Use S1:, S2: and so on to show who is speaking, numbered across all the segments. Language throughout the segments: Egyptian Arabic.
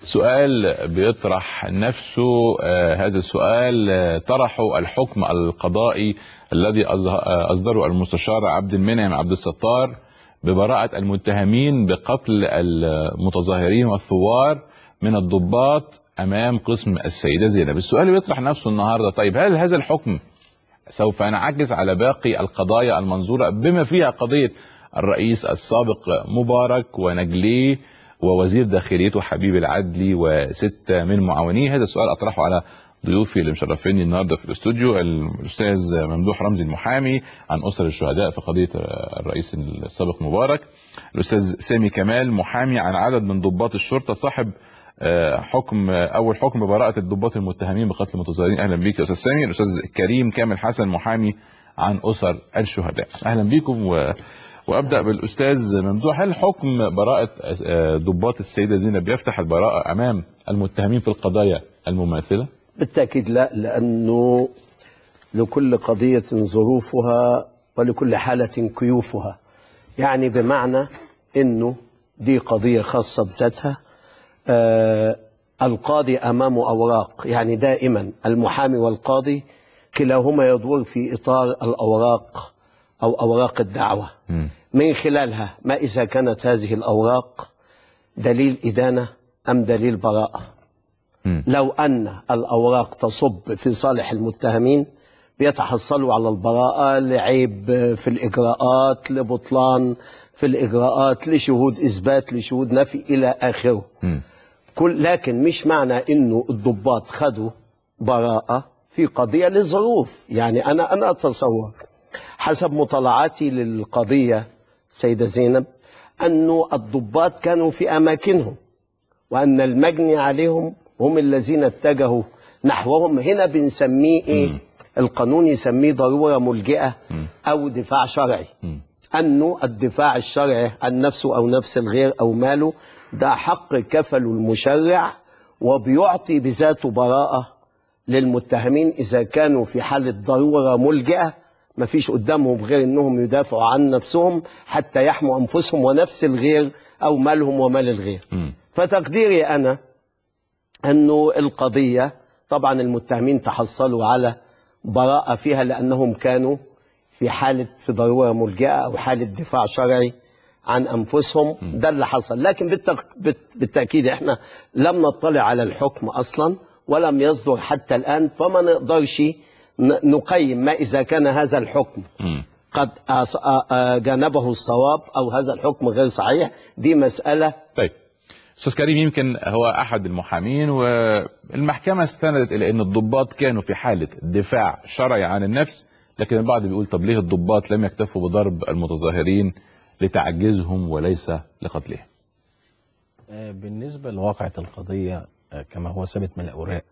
S1: سؤال بيطرح نفسه آه، هذا السؤال آه، طرحه الحكم القضائي الذي أصه- آه، أصدره المستشار عبد المنعم عبد الستار ببراءة المتهمين بقتل المتظاهرين والثوار من الضباط أمام قسم السيدة زينب السؤال بيطرح نفسه النهاردة طيب هل هذا الحكم سوف ينعكس على باقي القضايا المنظورة بما فيها قضية الرئيس السابق مبارك ونجليه ووزير داخليته حبيب العدلي وستة من معاونيه هذا السؤال أطرحه على ضيوفي اللي مشرفيني النهارده في الاستوديو الاستاذ ممدوح رمزي المحامي عن اسر الشهداء في قضيه الرئيس السابق مبارك الاستاذ سامي كمال محامي عن عدد من ضباط الشرطه صاحب آه، حكم آه، اول حكم براءه الضباط المتهمين بقتل المتظاهرين اهلا بيك يا استاذ سامي الاستاذ كريم كامل حسن محامي عن اسر الشهداء اهلا بيكم و... وابدا بالاستاذ ممدوح هل حكم براءه آه، ضباط السيده زينب يفتح البراءه امام المتهمين في القضايا المماثله
S2: بالتأكيد لا لأنه لكل قضية ظروفها ولكل حالة كيوفها يعني بمعنى أنه دي قضية خاصة بذاتها آه القاضي أمامه أوراق يعني دائما المحامي والقاضي كلاهما يدور في إطار الأوراق أو أوراق الدعوة من خلالها ما إذا كانت هذه الأوراق دليل إدانة أم دليل براءة لو أن الأوراق تصب في صالح المتهمين بيتحصلوا على البراءة لعيب في الإجراءات لبطلان في الإجراءات لشهود إثبات لشهود نفي إلى آخره كل لكن مش معنى إنه الضباط خدوا براءة في قضية لظروف يعني أنا أنا أتصور حسب مطالعاتي للقضية سيدة زينب أنه الضباط كانوا في أماكنهم وأن المجني عليهم هم الذين اتجهوا نحوهم هنا بنسميه إيه؟ القانون يسميه ضرورة ملجئة أو دفاع شرعي أنه الدفاع الشرعي عن نفسه أو نفس الغير أو ماله ده حق كفله المشرع وبيعطي بذاته براءة للمتهمين إذا كانوا في حالة ضرورة ملجئة ما فيش قدامهم غير انهم يدافعوا عن نفسهم حتى يحموا انفسهم ونفس الغير او مالهم ومال الغير فتقديري انا انه القضيه طبعا المتهمين تحصلوا على براءه فيها لانهم كانوا في حاله في ضروره ملجئه او حاله دفاع شرعي عن انفسهم ده اللي حصل لكن بالتق... بالت- بالتاكيد احنا لم نطلع على الحكم اصلا ولم يصدر حتى الان فما نقدرش ن- نقيم ما اذا كان هذا الحكم قد أص- آ- آ- جانبه الصواب او هذا الحكم غير صحيح دي مساله
S1: طيب استاذ كريم يمكن هو احد المحامين والمحكمه استندت الى ان الضباط كانوا في حاله دفاع شرعي عن النفس لكن البعض بيقول طب ليه الضباط لم يكتفوا بضرب المتظاهرين لتعجيزهم وليس لقتلهم
S3: آه، بالنسبة لواقعة القضية آه، كما هو ثابت من الأوراق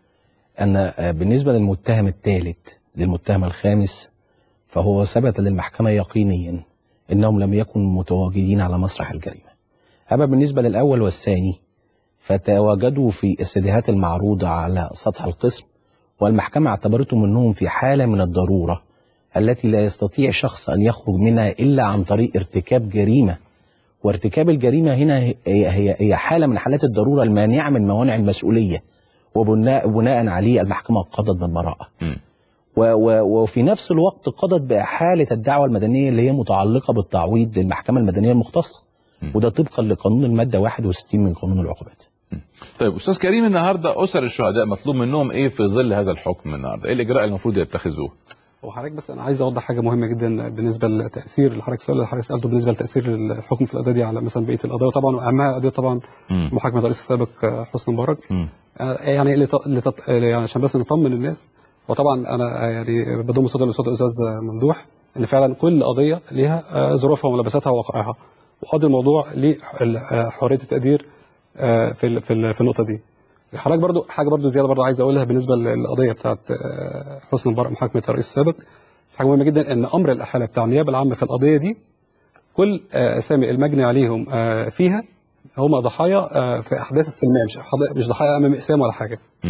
S3: أن آه، بالنسبة للمتهم الثالث للمتهم الخامس فهو ثبت للمحكمة يقينيا أنهم لم يكونوا متواجدين على مسرح الجريمة أما بالنسبة للأول والثاني فتواجدوا في السيديهات المعروضة على سطح القسم والمحكمة اعتبرتهم أنهم في حالة من الضرورة التي لا يستطيع شخص أن يخرج منها إلا عن طريق ارتكاب جريمة وارتكاب الجريمة هنا هي هي هي حالة من حالات الضرورة المانعة من موانع المسؤولية وبناء بناء عليه المحكمة قضت بالبراءة و و وفي نفس الوقت قضت بإحالة الدعوة المدنية اللي هي متعلقة بالتعويض للمحكمة المدنية المختصة وده طبقا لقانون المادة 61 من قانون العقوبات
S1: طيب استاذ كريم النهارده اسر الشهداء مطلوب منهم ايه في ظل هذا الحكم النهارده ايه الاجراء المفروض يتخذوه
S4: وحضرتك بس انا عايز اوضح حاجه مهمه جدا بالنسبه لتاثير اللي حضرتك سأل حضرتك سالته بالنسبه لتاثير الحكم في القضيه دي على مثلا بقيه القضايا طبعا واهمها قضيه طبعا
S1: مم.
S4: محاكمه الرئيس السابق آه، حسني مبارك
S1: مم.
S4: آه، يعني لت- لتط... يعني عشان بس نطمن الناس وطبعا انا آه، يعني بضم صوت الاستاذ الاستاذ ممدوح ان فعلا كل قضيه ليها آه، ظروفها وملابساتها ووقائعها وقاضي الموضوع ليه ال- آه، حريه التقدير آه، في ال- في ال- في النقطه دي حضرتك برضو حاجه برضو زياده برضو عايز اقولها بالنسبه للقضيه بتاعت آه، حسني مبارك محاكمه الرئيس السابق حاجه مهمه جدا ان امر الاحاله بتاع النيابه العامه في القضيه دي كل آه، اسامي المجني عليهم آه، فيها هم ضحايا آه، في احداث السلميه مش حض- مش ضحايا امام اقسام ولا حاجه
S1: مم.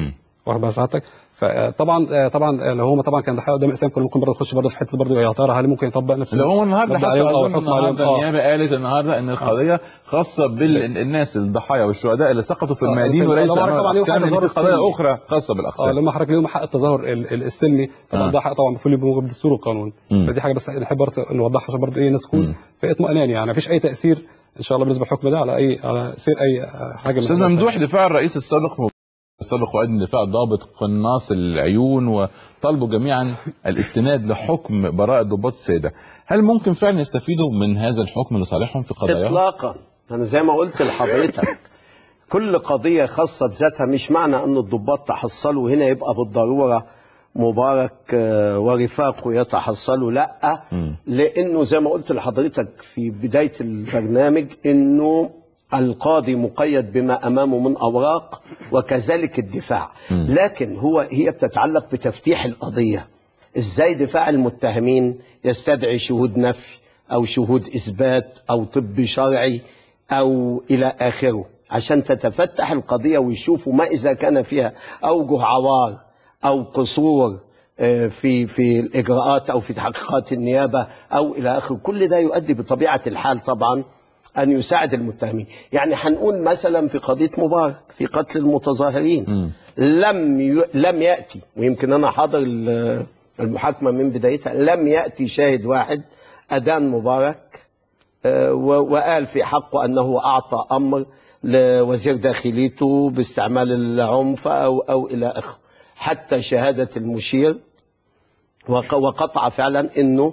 S4: واخد بال سعادتك فطبعا طبعا لو هم طبعا كان ضحيه قدام اسلام كان ممكن برضه تخش برضه في حته برضه يا ترى هل ممكن يطبق نفس
S1: لو هو النهارده
S4: مبدأ
S1: حتى
S4: عليهم أو
S1: اظن
S4: الحكم عليهم
S1: النهارده
S4: آه.
S1: النيابه قالت النهارده ان القضيه خاصه بالناس الضحايا والشهداء اللي سقطوا في
S4: آه،
S1: الميادين
S4: لكن
S1: وليس
S4: لو
S1: امام
S4: طبعا ليهم
S1: الاقسام
S4: حق
S1: لان في
S4: تظاهر
S1: قضايا
S4: سلمي.
S1: اخرى خاصه
S4: اه
S1: بالاقسام
S4: لما حضرتك ليهم حق التظاهر ال- ال- السلمي طبعا
S1: آه.
S4: ده حق طبعا بكل بموجب الدستور والقانون
S1: مم.
S4: فدي حاجه بس نحب برضه نوضحها عشان برضه ايه الناس
S1: مم.
S4: تكون في اطمئنان يعني مفيش اي تاثير ان شاء الله بالنسبه للحكم ده على اي على سير اي حاجه من
S1: استاذ
S4: الحاجات
S1: ممدوح دفاع الرئيس السابق السابق وقال ان دفاع ضابط قناص العيون وطالبوا جميعا الاستناد لحكم براءة ضباط السيدة هل ممكن فعلا يستفيدوا من هذا الحكم لصالحهم في قضاياهم؟
S2: اطلاقا انا زي ما قلت لحضرتك كل قضيه خاصه بذاتها مش معنى ان الضباط تحصلوا هنا يبقى بالضروره مبارك آه، ورفاقه يتحصلوا لا
S1: مم.
S2: لانه زي ما قلت لحضرتك في بدايه البرنامج انه القاضي مقيد بما امامه من اوراق وكذلك الدفاع لكن هو هي بتتعلق بتفتيح القضيه ازاي دفاع المتهمين يستدعي شهود نفي او شهود اثبات او طب شرعي او الى اخره عشان تتفتح القضيه ويشوفوا ما اذا كان فيها اوجه عوار او قصور آه، في في الاجراءات او في تحقيقات النيابه او الى اخره كل ده يؤدي بطبيعه الحال طبعا ان يساعد المتهمين يعني هنقول مثلا في قضيه مبارك في قتل المتظاهرين
S1: مم.
S2: لم ي... لم ياتي ويمكن انا حاضر ال- المحاكمه من بدايتها لم ياتي شاهد واحد ادان مبارك آه، و- وقال في حقه انه اعطى امر لوزير داخليته باستعمال العنف او او الى اخره حتى شهاده المشير وق- وقطع فعلا انه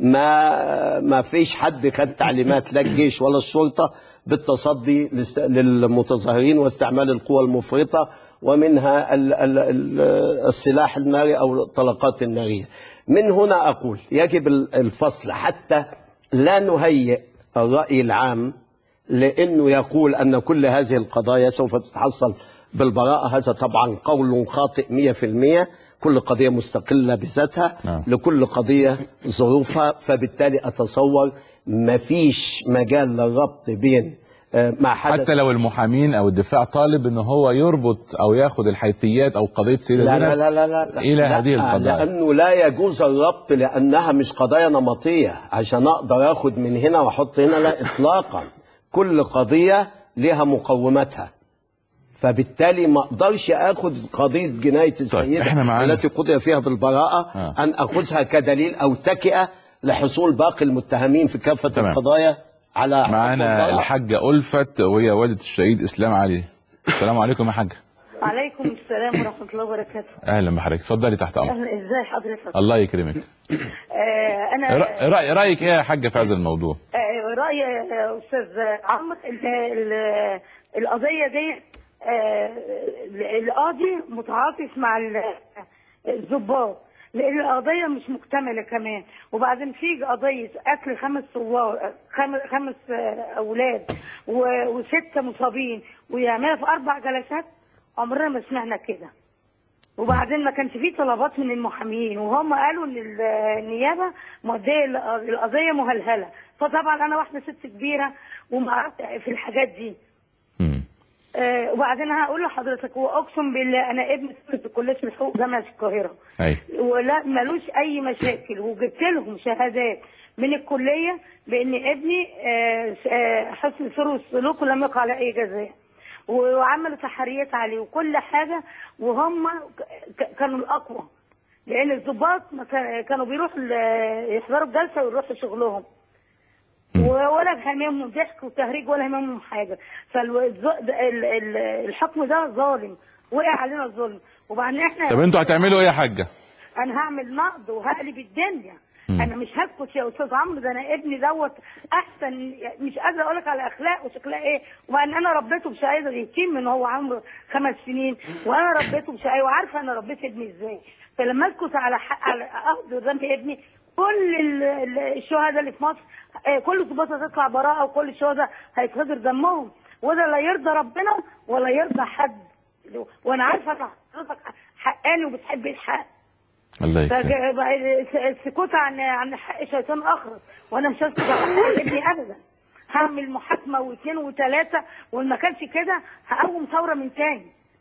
S2: ما ما فيش حد خد تعليمات لا الجيش ولا الشرطه بالتصدي للس- للمتظاهرين واستعمال القوى المفرطه ومنها ال- ال- ال- السلاح الناري او الطلقات الناريه. من هنا اقول يجب ال- الفصل حتى لا نهيئ الراي العام لانه يقول ان كل هذه القضايا سوف تتحصل بالبراءه هذا طبعا قول خاطئ 100% كل قضيه مستقله بذاتها
S1: نعم.
S2: لكل قضيه ظروفها فبالتالي اتصور ما فيش مجال للربط بين آه، ما حدث
S1: حتى لو المحامين او الدفاع طالب ان هو يربط او ياخد الحيثيات او قضيه سيده
S2: لا
S1: زينب
S2: لا لا لا لا, لا
S1: إلى
S2: لا
S1: هذه القضايا.
S2: لانه لا يجوز الربط لانها مش قضايا نمطيه عشان اقدر اخد من هنا واحط هنا لا اطلاقا كل قضيه لها مقوماتها فبالتالي ما اقدرش اخد قضيه جنايه السيده
S1: إحنا معانا-
S2: التي قضي فيها بالبراءه
S1: آه.
S2: ان اخذها كدليل او تكئه لحصول باقي المتهمين في كافه
S1: تمام.
S2: القضايا على حكم
S1: معانا
S2: البراءة.
S1: الحاجه الفت وهي والده الشهيد اسلام علي السلام عليكم يا حاجه
S5: وعليكم السلام ورحمة الله وبركاته
S1: اهلا بحضرتك اتفضلي تحت امرك
S5: أهلا إزاي حضرتك
S1: الله يكرمك
S5: آه أنا
S1: رأ- رأي رايك ايه يا حاجه في هذا الموضوع
S5: آه رأيي يا أستاذ عمرو ال- ال- القضية دي آه القاضي متعاطف مع ال- الضباط لأن القضية مش مكتملة كمان وبعدين في قضية قتل خمس ثوار خمس, خمس آه، أولاد و- وستة مصابين ويعملها في أربع جلسات عمرنا ما سمعنا كده وبعدين ما كانش فيه طلبات من المحامين وهم قالوا ان ال- النيابه موديه ال- القضيه مهلهله فطبعا انا واحده ست كبيره وما في الحاجات دي
S1: مم.
S5: آه وبعدين هقول لحضرتك واقسم بالله انا ابني في كليه الحقوق جامعه القاهره
S1: اي
S5: ولا ملوش اي مشاكل وجبت لهم شهادات من الكليه بان ابني آه، آه، حسن سر السلوك ولم يقع على اي جزاء وعملوا تحريات عليه وكل حاجه وهم ك- كانوا الاقوى لان الضباط ما كان- كانوا بيروحوا ال- يحضروا الجلسه ويروحوا شغلهم ولا هممهم ضحك وتهريج ولا هممهم حاجه فالحكم ده ظالم وقع علينا الظلم وبعدين احنا
S1: طب انتوا هتعملوا ايه يا حاجه
S5: انا هعمل نقد وهقلب الدنيا
S1: مم.
S5: انا مش هسكت يا استاذ عمرو ده انا ابني دوت احسن مش قادره اقول لك على اخلاق وشكلها ايه وان انا ربيته بشقايه يتيم من هو عمره خمس سنين وانا ربيته بشقايه وعارفه انا ربيت ابني ازاي فلما اسكت على حق على اخذ ذنب ابني كل ال- ال- الشهداء اللي في مصر آه، كل الضباط هتطلع براءه وكل الشهداء هيتهدر دمهم وده لا يرضى ربنا ولا يرضى حد وانا عارفه ان حضرتك حقاني وبتحب الحق
S1: الله يكرمك
S5: فج- السكوت عن عن حق شيطان اخرس وانا مش هسكت على حق ابني ابدا هعمل محاكمه واثنين وثلاثه وان ما كانش كده هقوم ثوره من تاني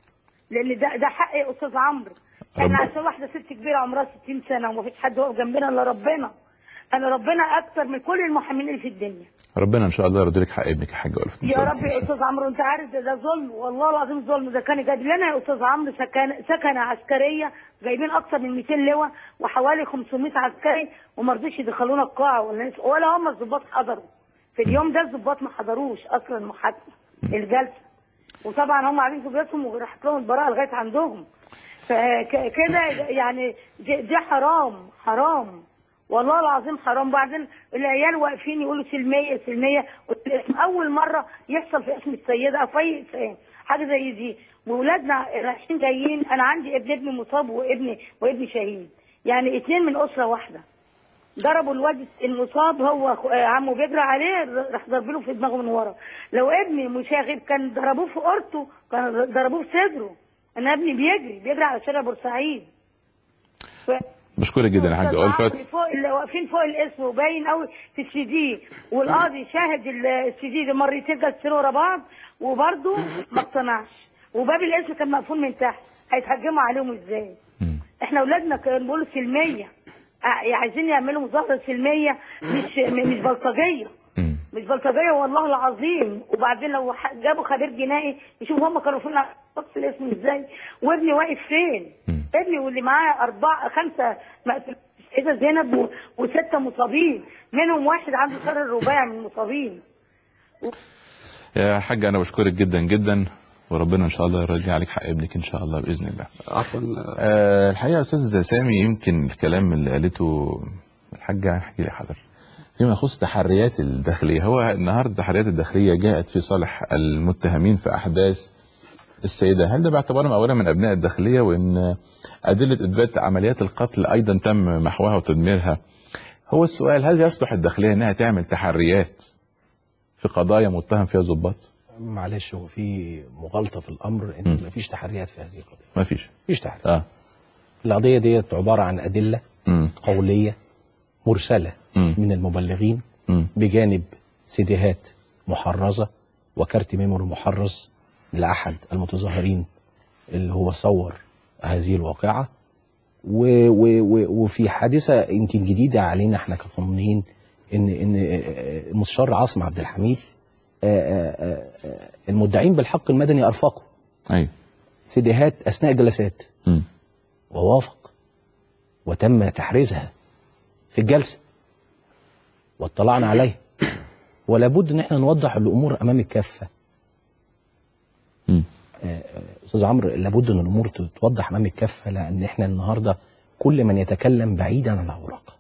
S5: لان ده ده حق يا استاذ عمرو احنا
S1: رب-
S5: عشان واحده ست كبيره عمرها 60 سنه وما فيش حد واقف جنبنا الا ربنا انا ربنا اكتر من كل المحامين اللي في الدنيا
S1: ربنا ان شاء الله يرد لك حق ابنك يا حاج ألفت إن
S5: يا
S1: شاء الله.
S5: رب يا استاذ عمرو انت عارف ده, ده ظلم والله العظيم ظلم ده كان جايب لنا يا استاذ عمرو سكن سكنه عسكريه جايبين اكتر من 200 لواء وحوالي 500 عسكري وما رضوش يدخلونا القاعه ولا ناس- ولا هم الضباط حضروا في اليوم ده الضباط ما حضروش اصلا المحاكمه الجلسه وطبعا هم قاعدين في بيوتهم وراحت لهم البراءه لغايه عندهم فكده يعني دي, دي حرام حرام والله العظيم حرام بعدين العيال واقفين يقولوا سلميه سلميه والاسم اول مره يحصل في اسم السيده او في اي انسان حاجه زي دي واولادنا رايحين جايين انا عندي ابن ابني مصاب وابني وابني شهيد يعني اتنين من اسره واحده ضربوا الواد المصاب هو أخو- آه، عمه بيجري عليه راح ضربله في دماغه من ورا لو ابني مشاغب كان ضربوه في قرطه كان ضربوه في صدره انا ابني بيجري بيجري على شارع بورسعيد ف-
S1: بشكرك جدا يا حاج
S5: أستاذ عمرو
S1: ألفت
S5: فوق اللي واقفين فوق الاسم وباين قوي في السي دي والقاضي شاهد ال- السي دي ده مرتين جلسين ورا بعض وبرضه ما اقتنعش وباب الاسم كان مقفول من تحت هيتهجموا عليهم ازاي؟
S1: مم.
S5: احنا اولادنا كانوا بيقولوا سلميه ع- عايزين يعملوا مظاهره سلميه مش م- مش بلطجيه
S1: مم.
S5: مش بلطجيه والله العظيم وبعدين لو ح- جابوا خبير جنائي يشوف هم كانوا فين على نص الاسم ازاي وابني واقف فين
S1: مم.
S5: ابني واللي معاه اربعه خمسه مقتول- السيده زينب و- وسته مصابين منهم واحد عنده شر الرباعي من المصابين
S1: يا حاج انا بشكرك جدا جدا وربنا ان شاء الله يرجع عليك حق ابنك ان شاء الله باذن الله
S4: عفوا
S1: أه الحقيقه يا استاذ سامي يمكن الكلام اللي قالته الحاجه احكي لي حضرتك فيما يخص تحريات الداخليه هو النهارده التحريات الداخليه جاءت في صالح المتهمين في احداث السيده هل ده باعتبارهم اولا من ابناء الداخليه وان ادله اثبات عمليات القتل ايضا تم محوها وتدميرها هو السؤال هل يصلح الداخليه انها تعمل تحريات في قضايا متهم فيها ضباط؟
S3: معلش هو في مغالطه في الامر ان
S1: مم.
S3: مفيش تحريات في هذه القضيه
S1: ما فيش
S3: مفيش تحريات
S1: اه
S3: القضيه ديت عباره عن ادله
S1: امم
S3: قوليه مرسله
S1: مم.
S3: من المبلغين
S1: امم
S3: بجانب سيديهات محرزه وكارت ميموري محرز لاحد المتظاهرين اللي هو صور هذه الواقعه و و و وفي حادثه يمكن جديده علينا احنا كقانونيين ان ان آه، المستشار عاصم عبد الحميد آه، آه، آه، المدعين بالحق المدني ارفقوا
S1: ايوه
S3: سيديهات اثناء جلسات
S1: امم
S3: ووافق وتم تحريزها في الجلسه واطلعنا عليها ولا بد ان احنا نوضح الامور امام الكافه
S1: امم
S3: استاذ عمرو لابد ان الامور تتوضح امام الكافه لان احنا النهارده كل من يتكلم بعيدا عن الاوراق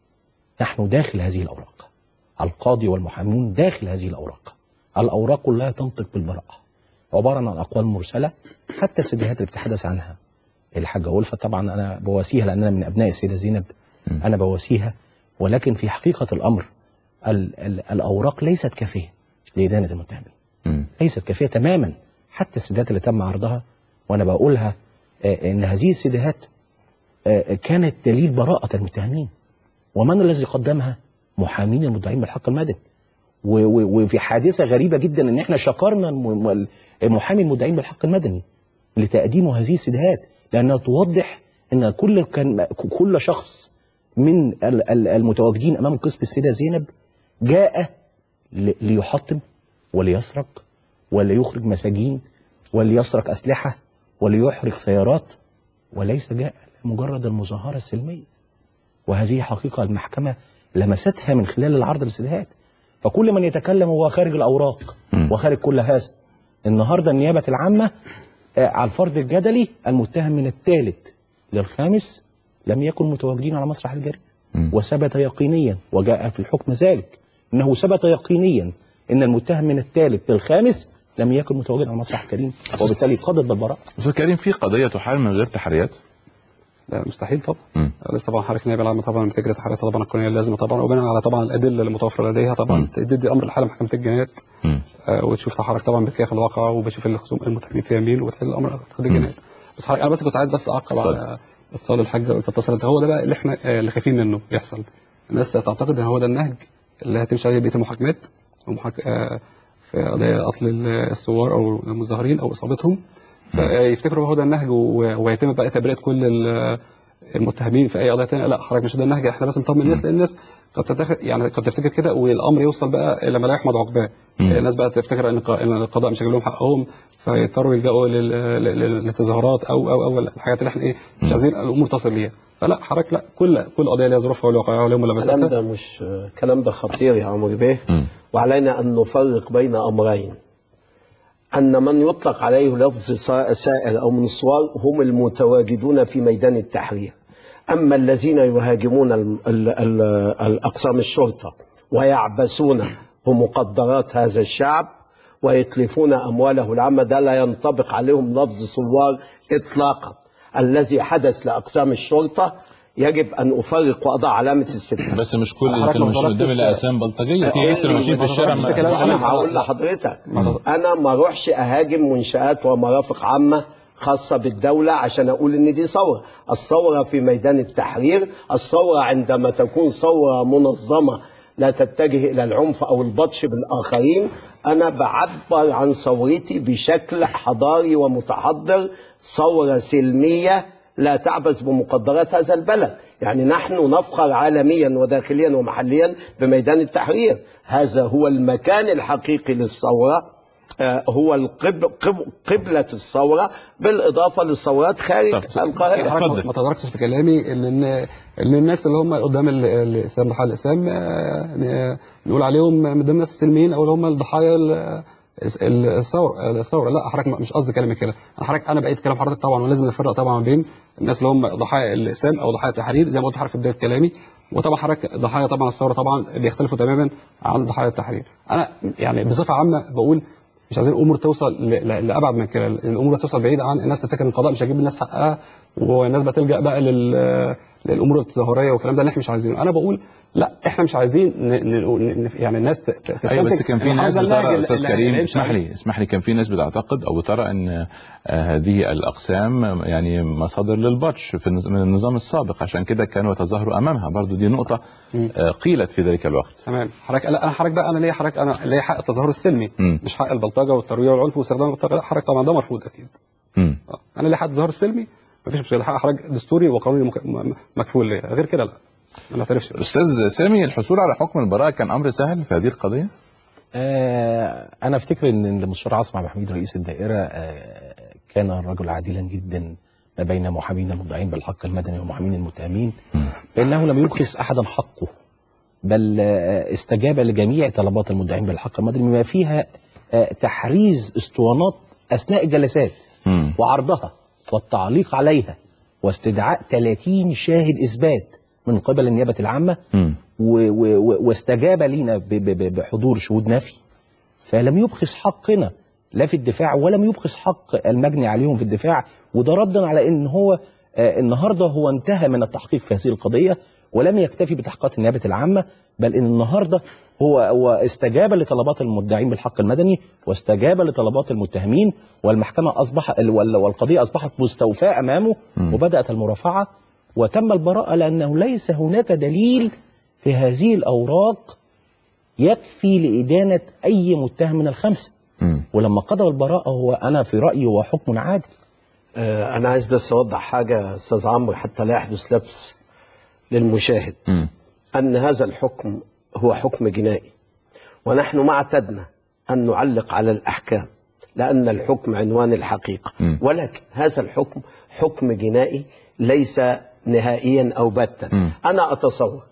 S3: نحن داخل هذه الاوراق القاضي والمحامون داخل هذه الاوراق الاوراق كلها تنطق بالبراءه عباره عن اقوال مرسله حتى السيديهات اللي بتتحدث عنها الحاجه ألفة طبعا انا بواسيها لان انا من ابناء السيده زينب
S1: مم.
S3: انا بواسيها ولكن في حقيقه الامر ال ال الاوراق ليست كافيه لادانه المتهمين
S1: امم
S3: ليست كافيه تماما حتى السيدات اللي تم عرضها وانا بقولها آه، ان هذه السيدات آه، كانت دليل براءه المتهمين ومن الذي قدمها محامين المدعين بالحق المدني و- و- وفي حادثه غريبه جدا ان احنا شكرنا الم- المحامي المدعين بالحق المدني لتقديم هذه السيدات لانها توضح ان كل كان كل شخص من ال- ال- المتواجدين امام قسم السيده زينب جاء ل- ليحطم وليسرق وليخرج مساجين وليسرق اسلحه وليحرق سيارات وليس جاء لمجرد المظاهره السلميه وهذه حقيقه المحكمه لمستها من خلال العرض للسيدات فكل من يتكلم هو خارج الاوراق
S1: مم.
S3: وخارج كل هذا النهارده النيابه العامه آه، على الفرد الجدلي المتهم من الثالث للخامس لم يكن متواجدين على مسرح الجريمه
S1: مم.
S3: وثبت يقينيا وجاء في الحكم ذلك انه ثبت يقينيا ان المتهم من الثالث للخامس لم يكن متواجد على مسرح الجريمه وبالتالي قضت بالبراءه
S1: استاذ كريم في قضيه تحال من غير تحريات
S4: لا مستحيل طبعا
S1: مم.
S4: لسه طبعا حركه النيابه العامه طبعا بتجري تحرياتها طبعا القانونيه اللازمه طبعا وبناء على طبعا الادله المتوفره لديها
S1: مم.
S4: طبعا تدي امر الحاله محكمه الجنايات
S1: مم.
S4: آه، وتشوف تحرك طبعا بكيف الواقع وبشوف الخصوم المتهمين فيها مين وتحل الامر قضيه الجنايات بس حضرتك انا بس كنت عايز بس اعقب
S1: اتفضل.
S4: على اتصال الحاجه قلت اتصلت هو ده بقى اللي احنا آه، اللي خايفين منه يحصل الناس تعتقد ان هو ده النهج اللي هتمشي عليه بقيه المحاكمات ومحاك... آه، في قضايا قتل الثوار او المظاهرين او اصابتهم فيفتكروا هو ده النهج و- ويتم بقى تبرئه كل ال- المتهمين في اي قضيه ثانيه لا حضرتك مش ده النهج احنا بس نطمن الناس لان الناس قد تتخذ يعني قد تفتكر كده والامر يوصل بقى لما لا يحمد عقباه
S1: مم.
S4: الناس بقى تفتكر ان الق- إن القضاء مش هيجيب لهم حقهم فيضطروا يلجأوا لل- لل- لل- للتظاهرات او او او الحاجات اللي احنا ايه مش عايزين الامور تصل ليها فلا حضرتك لا كل كل قضيه ليها ظروفها والواقعها ولها
S2: الكلام
S4: ملابساتها
S2: ده مش الكلام ده خطير يا عمرو بيه
S1: مم.
S2: وعلينا أن نفرق بين أمرين أن من يطلق عليه لفظ سا- سائل أو منصور هم المتواجدون في ميدان التحرير أما الذين يهاجمون ال- ال- ال- الأقسام الشرطة ويعبثون بمقدرات هذا الشعب ويتلفون أمواله العامة ده لا ينطبق عليهم لفظ ثوار إطلاقا الذي حدث لأقسام الشرطة يجب أن أفرق وأضع علامة استفهام
S1: بس مش كل اللي
S4: حضرتك
S1: كانوا
S4: ما
S1: ماشيين قدام
S4: ضربتش-
S1: الأقسام بلطجية في ناس كانوا ماشيين في
S4: ما
S1: الشارع
S4: ضربتش
S1: ما-
S4: كلام
S2: انا
S4: لا،
S2: هقول
S4: لا.
S2: لحضرتك
S4: ما-
S2: انا ما اروحش اهاجم منشات ومرافق عامه خاصه بالدوله عشان اقول ان دي ثوره الثوره في ميدان التحرير الثوره عندما تكون ثوره منظمه لا تتجه الى العنف او البطش بالاخرين انا بعبر عن ثورتي بشكل حضاري ومتحضر ثوره سلميه لا تعبث بمقدرات هذا البلد يعني نحن نفخر عالميا وداخليا ومحليا بميدان التحرير هذا هو المكان الحقيقي للثورة آه، هو القب- قب- قبلة الثورة بالإضافة للثورات خارج
S1: طب،
S2: القاهرة
S1: اتفضل.
S4: حضرتك ما تدركتش في كلامي ان ان ان الناس اللي هم قدام ال- الاسلام ضحايا الاسلام آه، آه، نقول عليهم من ضمن الناس السلميين او اللي هم الضحايا ال- ال- الثوره الثوره لا حضرتك مش قصدي كلامي كده انا حضرتك انا بقيت كلام حضرتك طبعا ولازم نفرق طبعا بين الناس اللي هم ضحايا الاسلام او ضحايا التحرير زي ما قلت لحضرتك في بدايه كلامي وطبعا حضرتك ضحايا طبعا الثوره طبعا بيختلفوا تماما عن ضحايا التحرير انا يعني بصفه عامه بقول مش عايزين الامور توصل ل- ل- لابعد من كده الامور هتوصل بعيد عن الناس تفتكر ان القضاء مش هيجيب الناس حقها والناس بقى تلجا بقى لل للامور التظاهريه والكلام ده اللي احنا مش عايزينه انا بقول لا احنا مش عايزين ن... ن... ن... يعني الناس ت... ت-
S1: ايوه بس
S4: تستنتج
S1: كان في
S4: إن
S1: ناس
S4: هذا النهج
S1: بترى
S4: اللي-
S1: استاذ
S4: اللي
S1: كريم
S4: هنمشي
S1: اسمح
S4: عليه.
S1: لي اسمح لي كان في ناس بتعتقد او بترى ان آه، هذه الاقسام يعني مصادر للبطش في النظ- من النظام السابق عشان كده كانوا يتظاهروا امامها برضو دي نقطه آه، قيلت في ذلك الوقت
S4: تمام حضرتك لا انا حضرتك بقى انا ليا حضرتك انا ليا حق التظاهر السلمي
S1: مم.
S4: مش حق البلطجه والترويع والعنف واستخدام البلطجه لا حضرتك طبعا ده مرفوض اكيد
S1: مم.
S4: آه. انا ليا حق التظاهر السلمي مفيش مشكله حق حضرتك دستوري وقانوني مك... م- مكفول ليا غير كده لا ما نعترفش
S1: استاذ سامي الحصول على حكم البراءه كان امر سهل في هذه القضيه
S3: آه انا افتكر ان المستشار عاصم عبد الحميد رئيس الدائره آه كان رجل عادلا جدا ما بين محامين المدعين بالحق المدني ومحامين المتهمين فانه لم يبخس احدا حقه بل آه استجاب لجميع طلبات المدعين بالحق المدني بما فيها آه تحريز اسطوانات اثناء الجلسات
S1: مم.
S3: وعرضها والتعليق عليها واستدعاء 30 شاهد اثبات من قبل النيابه العامه
S1: مم.
S3: و- و- و- واستجاب لينا ب- ب- ب- بحضور شهود نفي فلم يبخس حقنا لا في الدفاع ولم يبخس حق المجني عليهم في الدفاع وده ردا على ان هو آه، النهارده هو انتهى من التحقيق في هذه القضيه ولم يكتفي بتحقيقات النيابه العامه بل ان النهارده هو هو استجاب لطلبات المدعين بالحق المدني واستجاب لطلبات المتهمين والمحكمه اصبح وال- والقضيه اصبحت مستوفاه امامه وبدات المرافعه وتم البراءه لانه ليس هناك دليل في هذه الاوراق يكفي لادانه اي متهم من الخمسه
S1: مم.
S3: ولما قضى البراءه هو انا في رايي هو حكم عادل
S2: آه، أنا عايز بس أوضح حاجة أستاذ عمرو حتى لا يحدث لبس للمشاهد
S1: مم.
S2: أن هذا الحكم هو حكم جنائي ونحن ما اعتدنا أن نعلق على الأحكام لأن الحكم عنوان الحقيقة
S1: مم.
S2: ولكن هذا الحكم حكم جنائي ليس نهائيا أو باتا
S1: مم.
S2: أنا أتصور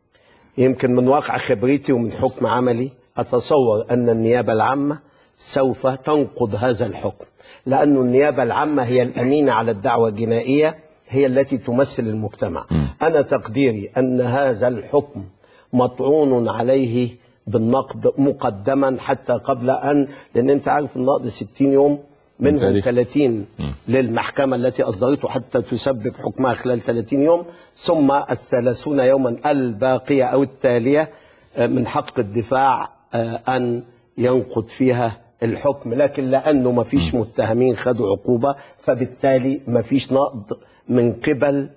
S2: يمكن من واقع خبرتي ومن حكم عملي أتصور أن النيابة العامة سوف تنقض هذا الحكم لأن النيابة العامة هي الأمينة على الدعوة الجنائية هي التي تمثل المجتمع أنا تقديري أن هذا الحكم مطعون عليه بالنقد مقدما حتى قبل أن لأن أنت عارف النقد 60 يوم منهم
S1: تاريخ.
S2: 30 للمحكمة التي أصدرته حتى تسبب حكمها خلال 30 يوم ثم الثلاثون يوما الباقية أو التالية آه، من حق الدفاع آه، أن ينقض فيها الحكم لكن لأنه ما فيش متهمين خدوا عقوبة فبالتالي ما فيش نقض من قبل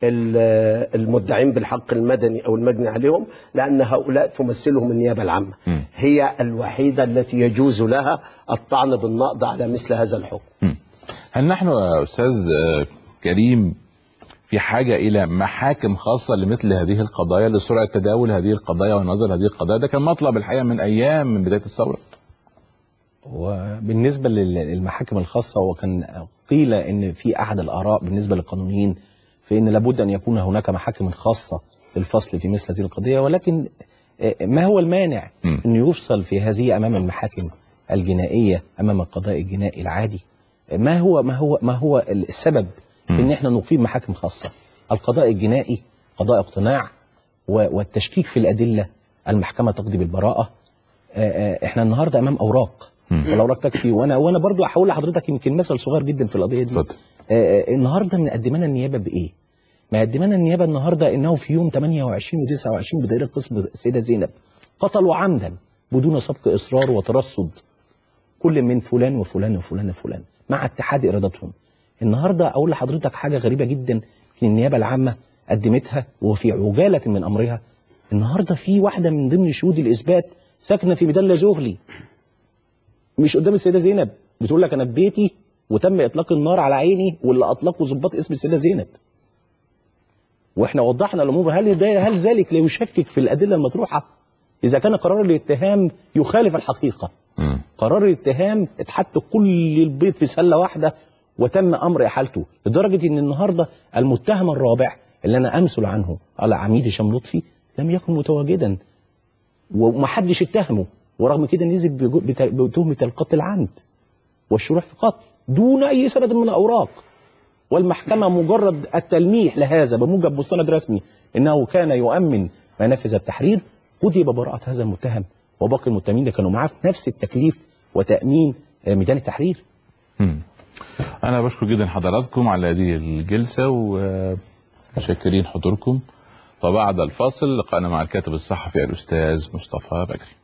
S2: ال- المدعين بالحق المدني أو المجني عليهم لأن هؤلاء تمثلهم النيابة العامة هي الوحيدة التي يجوز لها الطعن بالنقض على مثل هذا الحكم
S1: هل نحن يا استاذ آه، كريم في حاجه الى محاكم خاصه لمثل هذه القضايا لسرعه تداول هذه القضايا ونظر هذه القضايا ده كان مطلب الحقيقه من ايام من بدايه الثوره
S3: وبالنسبه لل- للمحاكم الخاصه وكان قيل ان في احد الاراء بالنسبه للقانونيين في ان لابد ان يكون هناك محاكم خاصه للفصل في مثل هذه القضيه ولكن آه، ما هو المانع
S1: م.
S3: انه يفصل في هذه امام المحاكم الجنائيه امام القضاء الجنائي العادي ما هو ما هو ما هو السبب في ان احنا نقيم محاكم خاصه القضاء الجنائي قضاء اقتناع و- والتشكيك في الادله المحكمه تقضي بالبراءه آه، آه، احنا النهارده امام اوراق
S1: مم.
S3: والاوراق تكفي وانا وانا برضو هقول لحضرتك يمكن مثل صغير جدا في القضيه دي
S1: اتفضل
S3: آه، آه، النهارده مقدمانا النيابه بايه؟ مقدمانا النيابه النهارده انه في يوم 28 و29 بدائره قسم السيده زينب قتلوا عمدا بدون سبق اصرار وترصد كل من فلان وفلان وفلان وفلان مع اتحاد ارادتهم. النهارده اقول لحضرتك حاجه غريبه جدا في النيابه العامه قدمتها وفي عجاله من امرها النهارده في واحده من ضمن شهود الاثبات ساكنه في ميدان زغلي مش قدام السيده زينب بتقول لك انا في بيتي وتم اطلاق النار على عيني واللي اطلقوا ضباط اسم السيده زينب واحنا وضحنا الامور هل ده هل ذلك لا يشكك في الادله المطروحه اذا كان قرار الاتهام يخالف الحقيقه
S1: مم.
S3: قرار الاتهام اتحط كل البيض في سله واحده وتم امر احالته لدرجه ان النهارده المتهم الرابع اللي انا امثل عنه على عميد هشام لطفي لم يكن متواجدا ومحدش اتهمه ورغم كده نزل بجو- بت- بتهمه القتل العمد والشروع في قتل دون اي سند من الاوراق والمحكمه مجرد التلميح لهذا بموجب مستند رسمي انه كان يؤمن منافذ التحرير قضي ببراءه هذا المتهم وباقي المتهمين اللي كانوا معاه في نفس التكليف وتامين آه، ميدان التحرير
S1: مم. انا بشكر جدا حضراتكم على هذه الجلسه ومشكرين حضوركم وبعد الفاصل لقاءنا مع الكاتب الصحفي الاستاذ مصطفى بكري